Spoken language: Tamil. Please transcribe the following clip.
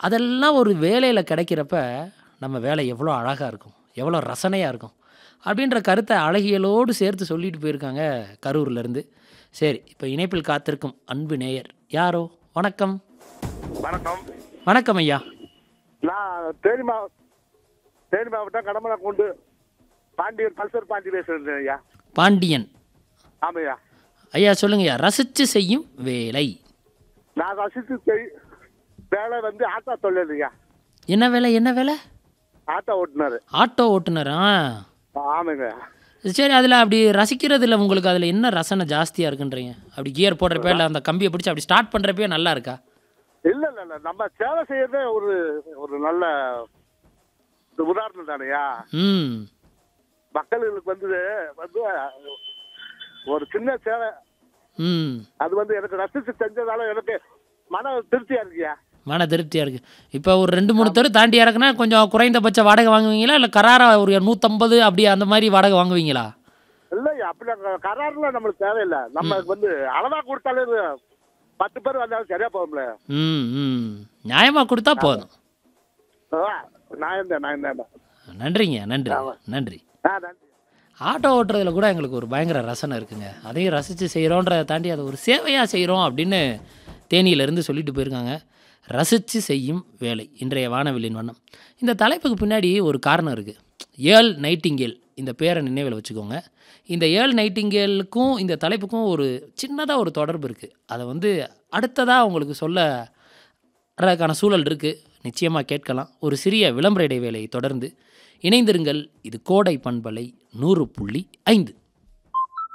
அதெல்லாம் ஒரு வேலையில் கிடைக்கிறப்ப நம்ம வேலை எவ்வளோ அழகாக இருக்கும் எவ்வளோ ரசனையாக இருக்கும் அப்படின்ற கருத்தை அழகியலோடு சேர்த்து சொல்லிட்டு போயிருக்காங்க கரூர்லேருந்து சரி இப்போ இணைப்பில் காத்திருக்கும் அன்பு நேயர் யாரோ வணக்கம் வணக்கம் வணக்கம் ஐயா நான் தேனி மாவ தேனி மாவட்டம் கடமலை கொண்டு பாண்டியன் பல்சர் பாண்டி பேசுறேன் ஐயா பாண்டியன் ஆமையா ஐயா சொல்லுங்கய்யா ரசித்து செய்யும் வேலை நான் ரசித்து செய் வேலை வந்து ஆட்டோ தொழில் ஐயா என்ன வேலை என்ன வேலை ஆட்டோ ஓட்டுனாரு ஆட்டோ ஓட்டுனரா ஆமாங்க சரி அதில் அப்படி ரசிக்கிறதுல உங்களுக்கு அதில் என்ன ரசனை ஜாஸ்தியாக இருக்குன்றீங்க அப்படி கியர் போடுறப்ப இல்லை அந்த கம்பியை பிடிச்சி அப்படி ஸ்டார்ட் பண்ணுறப்பே நல்லா இருக்கா இல்ல இல்ல இல்ல நம்ம சேவை செய்யறதே ஒரு ஒரு நல்ல ஒரு உதாரணம் தானையா ம் மக்களுக்கு வந்து வந்து ஒரு சின்ன சேவை ம் அது வந்து எனக்கு ரசித்து செஞ்சதால எனக்கு மன திருப்தியா இருக்கியா மன திருப்தியாக இருக்குது இப்போ ஒரு ரெண்டு மூணு தெரு தாண்டி இறக்குனா கொஞ்சம் குறைந்தபட்ச வாடகை வாங்குவீங்களா இல்லை கராரா ஒரு நூற்றம்பது அப்படி அந்த மாதிரி வாடகை வாங்குவீங்களா இல்லையா அப்படி கராறுல நம்மளுக்கு தேவையில்லை நம்மளுக்கு வந்து அளவா கொடுத்தாலே இது பத்து பேர் வந்தாலும் சரியா போகும்ல ம் ம் நியாயமாக கொடுத்தா போதும் ஆ, நான் இருந்தேன் நான் இருந்தேன் நன்றிங்க நன்றி நன்றி ஆ நன்றி ஆட்டோ ஓட்டுறதுல கூட எங்களுக்கு ஒரு பயங்கர ரசனை இருக்குங்க அதையும் ரசித்து செய்கிறோன்றதை தாண்டி அதை ஒரு சேவையாக செய்கிறோம் அப்படின்னு தேனியிலேருந்து சொல்லிட்டு போயிருக்காங்க ரசித்து செய்யும் வேலை இன்றைய வானவில்லின் வண்ணம் இந்த தலைப்புக்கு பின்னாடி ஒரு காரணம் இருக்குது ஏல் நைட்டிங்கேல் இந்த பேரை நினைவில் வச்சுக்கோங்க இந்த ஏல் நைட்டிங்கேலுக்கும் இந்த தலைப்புக்கும் ஒரு சின்னதாக ஒரு தொடர்பு இருக்குது அதை வந்து அடுத்ததாக உங்களுக்கு சொல்ல அதற்கான சூழல் இருக்குது நிச்சயமாக கேட்கலாம் ஒரு சிறிய விளம்பர இடைவேளை தொடர்ந்து இணைந்திருங்கள் இது கோடை பண்பலை நூறு புள்ளி ஐந்து